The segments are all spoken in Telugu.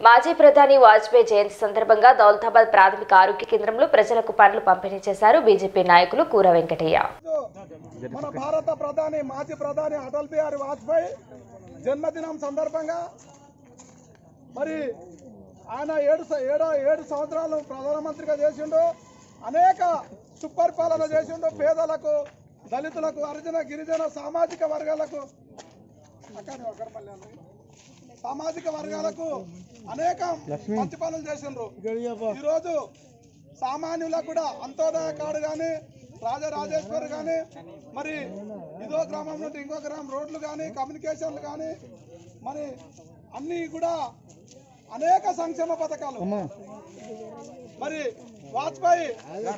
మాజీ ప్రధాని వాజ్పేయి జయంతి సందర్భంగా దౌలతాబాద్ ప్రాథమిక ఆరోగ్య కేంద్రంలో ప్రజలకు పండ్లు పంపిణీ చేశారు బీజేపీ నాయకులు కూర వెంకటయ్య మన భారత ప్రధాని మాజీ ప్రధాని అటల్ బిహారీ వాజ్పేయి జన్మదినం సందర్భంగా మరి ఆయన ఏడు స- ఏడో ఏడు సంవత్సరాలు ప్రధానమంత్రిగా చేసిండు అనేక సుపరిపాలన చేసిండు పేదలకు దళితులకు హరిజన గిరిజన సామాజిక వర్గాలకు అక్కడ ఒకరు మళ్ళీ అన్న. సామాజిక వర్గాలకు అనేక మంచి పనులు చేసిండ్రు ఈరోజు సామాన్యులకు కూడా అంత్యోదయ కార్డు కానీ రాజరాజేశ్వరి కానీ మరి ఇదో గ్రామం నుండి ఇంకో గ్రామం రోడ్లు కానీ కమ్యూనికేషన్లు కానీ మరి అన్నీ కూడా అనేక సంక్షేమ పథకాలు మరి వాజ్పేయి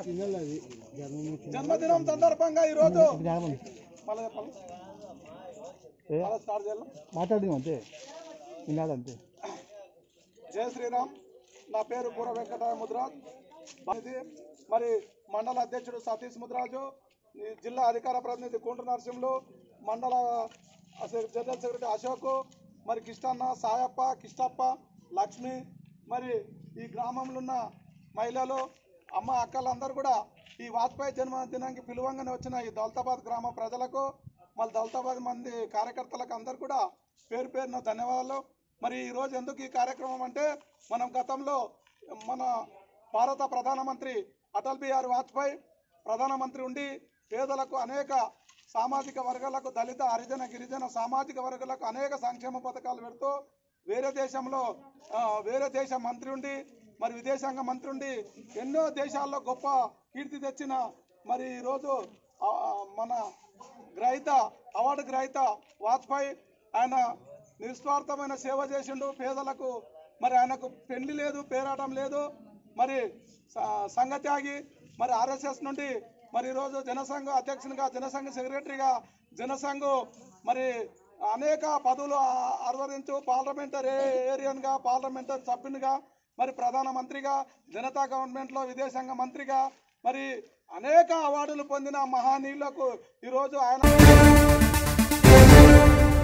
జన్మదినం సందర్భంగా ఈరోజు మళ్ళీ చెప్పాలి మళ్ళీ స్టార్ట్ చేయాలి మాట్లాడింది అంతే విన్నాడు అంతే జయ శ్రీరామ్ నా పేరు పూర వెంకట ముద్రాజ్ ఇది మరి మండల అధ్యక్షుడు సతీష్ ముద్రాజు ఈ జిల్లా అధికార ప్రతినిధి కుంట్ర నరసింహులు మండల అసె- జనరల్ సెక్రటరీ అశోక్ మరి కిష్టన్న సాయప్ప కిష్టప్ప లక్ష్మి మరి ఈ గ్రామంలో ఉన్న మహిళలు అమ్మ అక్కలందరూ కూడా ఈ వాజ్పేయి జన్మదినానికి పిలువంగానే వచ్చిన ఈ దౌలతాబాద్ గ్రామ ప్రజలకు మళ్ళీ దౌలతాబాద్ మంది కార్యకర్తలకు అందరు కూడా పేరు పేరున ధన్యవాదాలు మరి ఈరోజు ఎందుకు ఈ కార్యక్రమం అంటే మనం గతంలో మన భారత ప్రధానమంత్రి అటల్ బిహారీ వాజ్పేయి ప్రధానమంత్రి ఉండి పేదలకు అనేక సామాజిక వర్గాలకు దళిత హరిజన గిరిజన సామాజిక వర్గాలకు అనేక సంక్షేమ పథకాలు పెడుతూ వేరే దేశంలో ఆ, వేరే దేశ మంత్రి ఉండి మరి విదేశాంగ మంత్రి ఉండి ఎన్నో దేశాల్లో గొప్ప కీర్తి తెచ్చిన మరి ఈరోజు ఆ, మన గ్రహీత అవార్డు గ్రహీత వాజ్పేయి ఆయన నిస్వార్థమైన సేవ చేసిండు పేదలకు మరి ఆయనకు పెళ్లి లేదు పేరాటం లేదు మరి స- సంఘత్యాగి మరి ఆర్ఎస్ఎస్ నుండి మరి ఈరోజు జనసంఘ అధ్యక్షునిగా జనసంఘ సెక్రటరీగా జనసంఘ మరి అనేక పదవులు ఆ- ఆర్వరించు పార్లమెంటరీ ఏరియన్గా పార్లమెంటరీ సభ్యునిగా మరి ప్రధానమంత్రిగా జనతా గవర్నమెంట్లో విదేశాంగ మంత్రిగా మరి అనేక అవార్డులు పొందిన మహానీయులకు ఈరోజు ఆయన